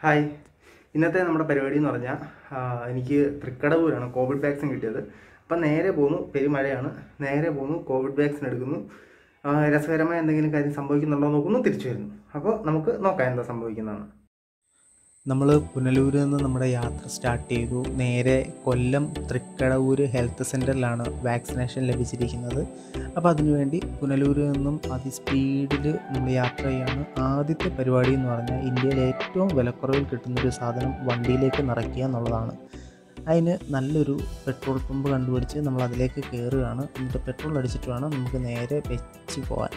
hi ഇന്നത്തെ നമ്മുടെ പരിപാടി എന്ന് പറഞ്ഞാൽ ആ, എനിക്ക് തൃക്കടവൂരാണ് കോവിഡ് വാക്സിൻ കിട്ടിയത് അപ്പം നേരെ പോന്നു പെരുമഴയാണ് നേരെ പോന്നു കോവിഡ് വാക്സിൻ എടുക്കുന്നു ആ, രസകരമായ എന്തെങ്കിലും കാര്യം സംഭവിക്കുന്നുണ്ടോ എന്ന് നോക്കുന്നു തിരിച്ചു വരുന്നു അപ്പോൾ നമുക്ക് നോക്കാം എന്താ സംഭവിക്കുന്നതെന്ന് നമ്മൾ പുനലൂരിൽ നിന്ന് നമ്മുടെ യാത്ര സ്റ്റാർട്ട് ചെയ്തു നേരെ കൊല്ലം തൃക്കടവൂര് ഹെൽത്ത് സെൻറ്ററിലാണ് വാക്സിനേഷൻ ലഭിച്ചിരിക്കുന്നത് അപ്പോൾ അതിനുവേണ്ടി പുനലൂരിൽ നിന്നും അതിസ്പീഡിൽ നമ്മൾ യാത്ര ചെയ്യാണ് ആദ്യത്തെ പരിപാടി എന്ന് പറഞ്ഞാൽ ഇന്ത്യയിലെ ഏറ്റവും വിലക്കുറവിൽ കിട്ടുന്നൊരു സാധനം വണ്ടിയിലേക്ക് നിറയ്ക്കുക എന്നുള്ളതാണ് അതിന് നല്ലൊരു പെട്രോൾ പമ്പ് കണ്ടുപിടിച്ച് നമ്മൾ അതിലേക്ക് കയറുകയാണ് എന്നിട്ട് പെട്രോൾ അടിച്ചിട്ട് വേണം നമുക്ക് നേരെ വെച്ച് പോകാൻ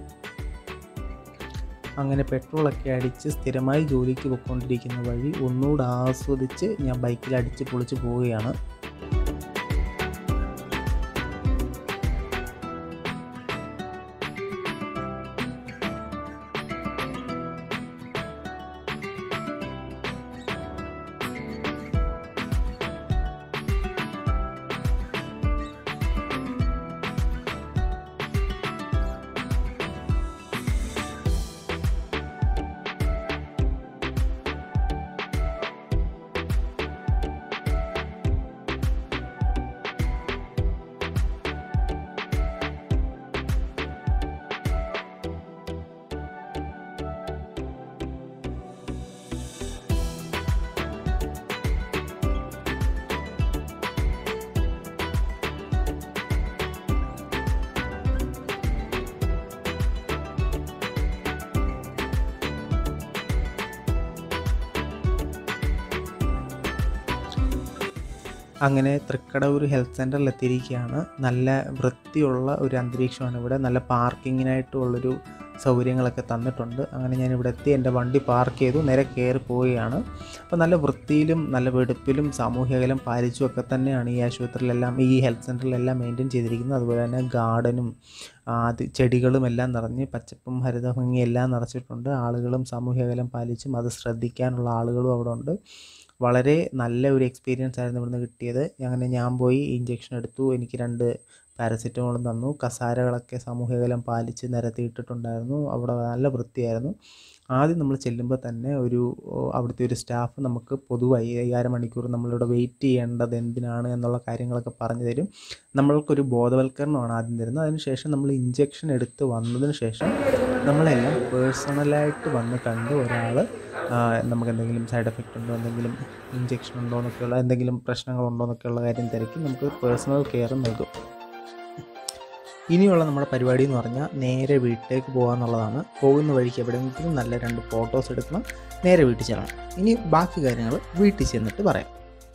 അങ്ങനെ പെട്രോളൊക്കെ അടിച്ച് സ്ഥിരമായി ജോലിക്ക് പോയിക്കൊണ്ടിരിക്കുന്ന വഴി ഒന്നുകൂടെ ആസ്വദിച്ച് ഞാൻ ബൈക്കിൽ അടിച്ച് പൊളിച്ച് പോവുകയാണ് അങ്ങനെ തൃക്കടവൂർ ഹെൽത്ത് സെൻറ്ററിൽ എത്തിയിരിക്കുകയാണ് നല്ല വൃത്തിയുള്ള ഒരു അന്തരീക്ഷമാണ് ഇവിടെ നല്ല പാർക്കിങ്ങിനായിട്ടുള്ളൊരു സൗകര്യങ്ങളൊക്കെ തന്നിട്ടുണ്ട് അങ്ങനെ ഞാൻ ഇവിടെ എത്തി എൻ്റെ വണ്ടി പാർക്ക് ചെയ്തു നേരെ കയറി പോവുകയാണ് അപ്പോൾ നല്ല വൃത്തിയിലും നല്ല വെടുപ്പിലും സാമൂഹികകലം പാലിച്ചും ഒക്കെ തന്നെയാണ് ഈ ആശുപത്രിയിലെല്ലാം ഈ ഹെൽത്ത് സെൻറ്ററിലെല്ലാം മെയിൻറ്റെയിൻ ചെയ്തിരിക്കുന്നത് അതുപോലെ തന്നെ ഗാർഡനും ആ, അത് ചെടികളും എല്ലാം നിറഞ്ഞ് പച്ചപ്പും ഹരിതഭംഗി എല്ലാം നിറച്ചിട്ടുണ്ട് ആളുകളും സാമൂഹികകലം പാലിച്ചും അത് ശ്രദ്ധിക്കാനുള്ള ആളുകളും അവിടെ ഉണ്ട് വളരെ നല്ല ഒരു എക്സ്പീരിയൻസ് ആയിരുന്നു ഇവിടുന്ന് കിട്ടിയത് അങ്ങനെ ഞാൻ പോയി ഇഞ്ചെക്ഷൻ എടുത്തു എനിക്ക് രണ്ട് പാരസെറ്റമോളും തന്നു കസാരകളൊക്കെ സാമൂഹികകലം പാലിച്ച് നിരത്തിയിട്ടിട്ടുണ്ടായിരുന്നു അവിടെ നല്ല വൃത്തിയായിരുന്നു ആദ്യം നമ്മൾ ചെല്ലുമ്പോൾ തന്നെ ഒരു ഓ, അവിടുത്തെ ഒരു സ്റ്റാഫ് നമുക്ക് പൊതുവായി ഈ അരമണിക്കൂർ നമ്മളിവിടെ വെയിറ്റ് ചെയ്യേണ്ടത് എന്തിനാണ് എന്നുള്ള കാര്യങ്ങളൊക്കെ പറഞ്ഞു തരും നമ്മൾക്കൊരു ബോധവൽക്കരണമാണ് ആദ്യം തരുന്നത് അതിനുശേഷം നമ്മൾ ഇഞ്ചെക്ഷൻ എടുത്ത് വന്നതിന് ശേഷം നമ്മളെല്ലാം പേഴ്സണലായിട്ട് വന്ന് കണ്ട് ഒരാൾ നമുക്ക് എന്തെങ്കിലും സൈഡ് എഫക്റ്റ് ഉണ്ടോ എന്തെങ്കിലും ഇഞ്ചെക്ഷൻ ഉണ്ടോ എന്നൊക്കെയുള്ള എന്തെങ്കിലും പ്രശ്നങ്ങളുണ്ടോ എന്നൊക്കെയുള്ള കാര്യം തിരക്കി നമുക്ക് പേഴ്സണൽ കെയർ നൽകും ഇനിയുള്ള നമ്മുടെ പരിപാടി എന്ന് പറഞ്ഞാൽ നേരെ വീട്ടിലേക്ക് പോകുക എന്നുള്ളതാണ് പോകുന്ന വഴിക്ക് എവിടെയെങ്കിലും നല്ല രണ്ട് ഫോട്ടോസ് എടുക്കണം നേരെ വീട്ടിൽ ചെല്ലണം ഇനി ബാക്കി കാര്യങ്ങൾ വീട്ടിൽ ചെന്നിട്ട് പറയാം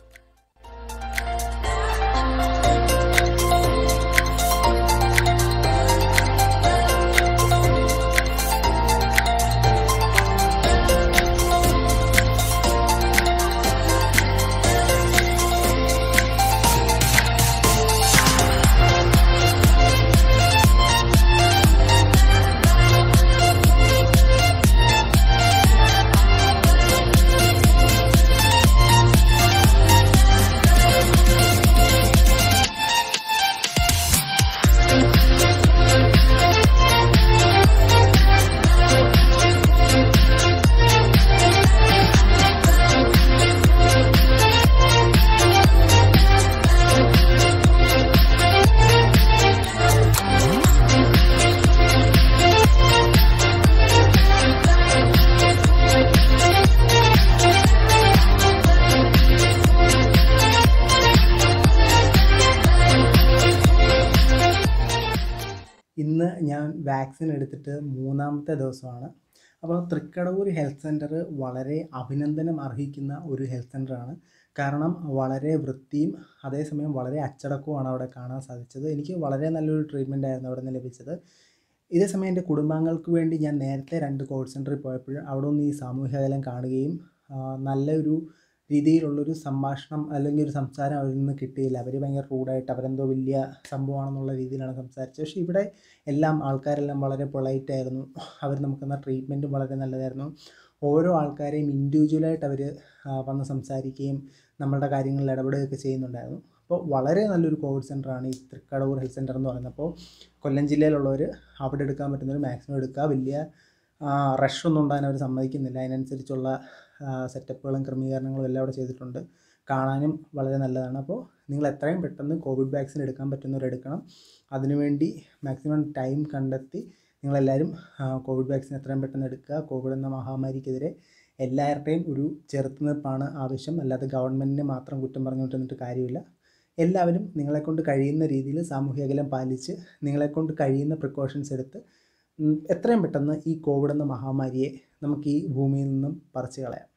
ഇന്ന് ഞാൻ വാക്സിൻ എടുത്തിട്ട് മൂന്നാമത്തെ ദിവസമാണ് അപ്പോൾ തൃക്കടവൂർ ഹെൽത്ത് സെൻറ്റർ വളരെ അഭിനന്ദനം അർഹിക്കുന്ന ഒരു ഹെൽത്ത് സെൻ്ററാണ് കാരണം വളരെ വൃത്തിയും അതേസമയം വളരെ അച്ചടക്കവുമാണ് അവിടെ കാണാൻ സാധിച്ചത് എനിക്ക് വളരെ നല്ലൊരു ട്രീറ്റ്മെൻ്റ് ആയിരുന്നു അവിടെ നിന്ന് ലഭിച്ചത് ഇതേസമയം എൻ്റെ കുടുംബാംഗങ്ങൾക്ക് വേണ്ടി ഞാൻ നേരത്തെ രണ്ട് കോവിഡ് സെൻറ്ററിൽ പോയപ്പോൾ അവിടെ നിന്ന് ഈ സാമൂഹിക കാണുകയും ആ, നല്ലൊരു രീതിയിലുള്ളൊരു സംഭാഷണം അല്ലെങ്കിൽ ഒരു സംസാരം അവരിൽ നിന്ന് കിട്ടിയില്ല അവർ ഭയങ്കര റൂഡായിട്ട് അവരെന്തോ വലിയ സംഭവമാണെന്നുള്ള രീതിയിലാണ് സംസാരിച്ചത് പക്ഷേ ഇവിടെ എല്ലാം ആൾക്കാരെല്ലാം വളരെ പൊളൈറ്റ് ആയിരുന്നു അവർ നമുക്ക് തന്ന ട്രീറ്റ്മെൻറ്റും വളരെ നല്ലതായിരുന്നു ഓരോ ആൾക്കാരെയും ഇൻഡിവിജ്വലായിട്ട് അവർ വന്ന് സംസാരിക്കുകയും നമ്മളുടെ കാര്യങ്ങളിൽ ഇടപെടുകയൊക്കെ ചെയ്യുന്നുണ്ടായിരുന്നു അപ്പോൾ വളരെ നല്ലൊരു കോവിഡ് സെൻ്ററാണ് ഈ തൃക്കടവൂർ ഹെൽത്ത് സെൻ്റർ എന്ന് പറയുന്നത് അപ്പോൾ കൊല്ലം ജില്ലയിലുള്ളവർ അവിടെ എടുക്കാൻ പറ്റുന്നവർ മാക്സിമം എടുക്കുക വലിയ റഷ് ഒന്നും ഉണ്ടാകാൻ അവർ സമ്മതിക്കുന്നില്ല അതിനനുസരിച്ചുള്ള സെറ്റപ്പുകളും ക്രമീകരണങ്ങളും എല്ലാം അവിടെ ചെയ്തിട്ടുണ്ട് കാണാനും വളരെ നല്ലതാണ് അപ്പോൾ നിങ്ങൾ എത്രയും പെട്ടെന്ന് കോവിഡ് വാക്സിൻ എടുക്കാൻ പറ്റുന്നവർ എടുക്കണം അതിനുവേണ്ടി മാക്സിമം ടൈം കണ്ടെത്തി നിങ്ങളെല്ലാവരും ആ, കോവിഡ് വാക്സിൻ എത്രയും പെട്ടെന്ന് എടുക്കുക കോവിഡ് എന്ന മഹാമാരിക്കെതിരെ എല്ലാവരുടെയും ഒരു ചെറുത്തുനിൽപ്പാണ് ആവശ്യം അല്ലാതെ ഗവൺമെൻറ്റിനെ മാത്രം കുറ്റം പറഞ്ഞുകൊണ്ട് നിന്നിട്ട് കാര്യമില്ല എല്ലാവരും നിങ്ങളെക്കൊണ്ട് കഴിയുന്ന രീതിയിൽ സാമൂഹിക അകലം പാലിച്ച് നിങ്ങളെക്കൊണ്ട് കഴിയുന്ന പ്രിക്കോഷൻസ് എടുത്ത് ഉം, എത്രയും പെട്ടെന്ന് ഈ കോവിഡ് എന്ന മഹാമാരിയെ നമുക്ക് ഈ ഭൂമിയിൽ നിന്നും പറിച്ചു കളയാം